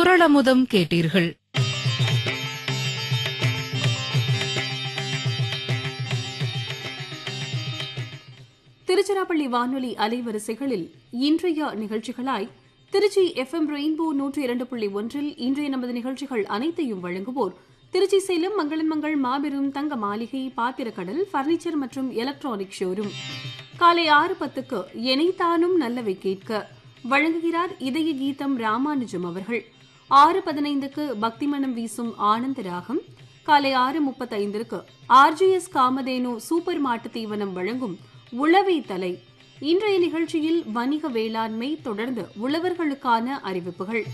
குரளமுதம் கேட்டீர்கள் திருச்சிராப்பள்ளி வானொலி அலைவரிசைகளில் இன்றைய நிகழ்ச்சிகளாய் திருச்சி எஃப்எம் ரெயின்போ நூற்றி இரண்டு புள்ளி ஒன்றில் இன்றைய நமது நிகழ்ச்சிகள் அனைத்தையும் வழங்குவோர் திருச்சி சேலம் மங்களன் மங்கள் மாபெரும் தங்க மாளிகை பாத்திரக்கடல் பர்னிச்சர் மற்றும் எலக்ட்ரானிக் ஷோரூம் காலை ஆறு பத்துக்கு எனைத்தானும் நல்லவை கேட்க வழங்குகிறார் இதய கீதம் ராமானுஜம் அவர்கள் ஆறு பதினைந்துக்கு பக்திமணம் வீசும் ஆனந்த ராகம் காலை ஆறு முப்பத்தைந்திற்கு ஆர்ஜிஎஸ் காமதேனு சூப்பர் மாட்டு தீவனம் வழங்கும் உளவை தலை இன்றைய நிகழ்ச்சியில் வணிக வேளாண்மை தொடர்ந்து உழவர்களுக்கான அறிவிப்புகள்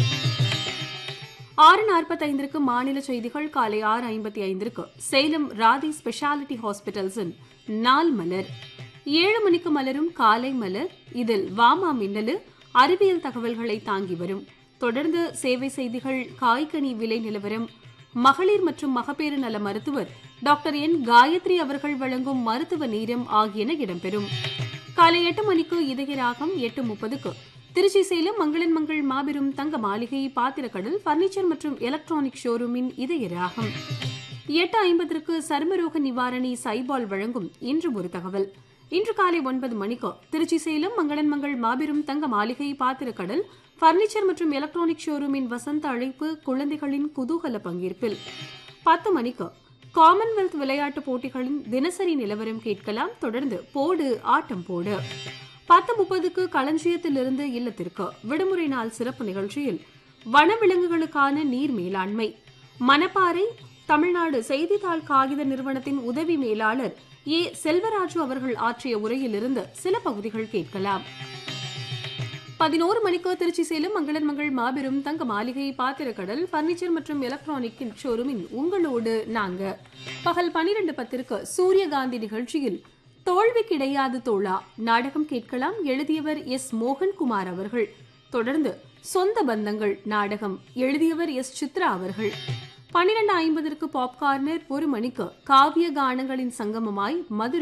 ஆறு நாற்பத்தைந்திற்கு மாநில செய்திகள் காலை ஆறு ஐம்பத்தி ஐந்திற்கு சேலம் ராதி ஸ்பெஷாலிட்டி ஹாஸ்பிட்டல்ஸின் நாள் மலர் ஏழு மணிக்கு மலரும் காலை மலர் இதில் வாமா மின்னலு அறிவியல் தகவல்களை தாங்கி வரும் தொடர்ந்து சேவை செய்திகள் காய்கனி விலை நிலவரம் மகளிர் மற்றும் மகப்பேறு நல மருத்துவர் டாக்டர் என் காயத்ரி அவர்கள் வழங்கும் மருத்துவ நேரம் ஆகியன இடம்பெறும் காலை எட்டு மணிக்கு இதய ராகம் எட்டு முப்பதுக்கு திருச்சி சேலம் மங்களன் மங்கள் மாபெரும் தங்க மாளிகை பாத்திரக்கடல் பர்னிச்சர் மற்றும் எலக்ட்ரானிக் ஷோரூமின் இதய ராகம் எட்டு ஐம்பதற்கு சர்மரோக நிவாரணி சைபால் வழங்கும் இன்று ஒரு தகவல் இன்று காலை ஒன்பது மணிக்கு திருச்சி சேலம் மங்களன் மங்கள் மாபெரும் தங்க மாளிகை பாத்திரக்கடல் பர்னிச்சர் மற்றும் எலக்ட்ரானிக் ஷோரூமின் வசந்த அழைப்பு குழந்தைகளின் குதூகல பங்கேற்பில் பத்து மணிக்கு காமன்வெல்த் விளையாட்டுப் போட்டிகளின் தினசரி நிலவரம் கேட்கலாம் தொடர்ந்து போடு ஆட்டம் போடு பத்து முப்பதுக்கு களஞ்சியத்திலிருந்து இல்லத்திற்கு விடுமுறை நாள் சிறப்பு நிகழ்ச்சியில் வனவிலங்குகளுக்கான நீர் மேலாண்மை மணப்பாறை தமிழ்நாடு செய்தித்தாள் காகித நிறுவனத்தின் உதவி மேலாளர் ஏ செல்வராஜு அவர்கள் ஆற்றிய உரையிலிருந்து சில பகுதிகள் கேட்கலாம் பதினோரு மணிக்கு திருச்சி சேலம் மங்களன் மங்கள் மாபெரும் தங்க மாளிகை பாத்திரக்கடல் பர்னிச்சர் மற்றும் எலக்ட்ரானிக் ஷோரூமின் உங்களோடு நாங்க பகல் பனிரெண்டு பத்திற்கு சூரியகாந்தி நிகழ்ச்சியில் தோல்வி கிடையாது தோழா நாடகம் கேட்கலாம் எழுதியவர் எஸ் மோகன்குமார் அவர்கள் தொடர்ந்து சொந்த பந்தங்கள் நாடகம் எழுதியவர் எஸ் சித்ரா அவர்கள் பன்னிரண்டு ஐம்பதற்கு பாப்கார்னர் ஒரு மணிக்கு காவிய கானங்களின் சங்கமமாய் மதுரை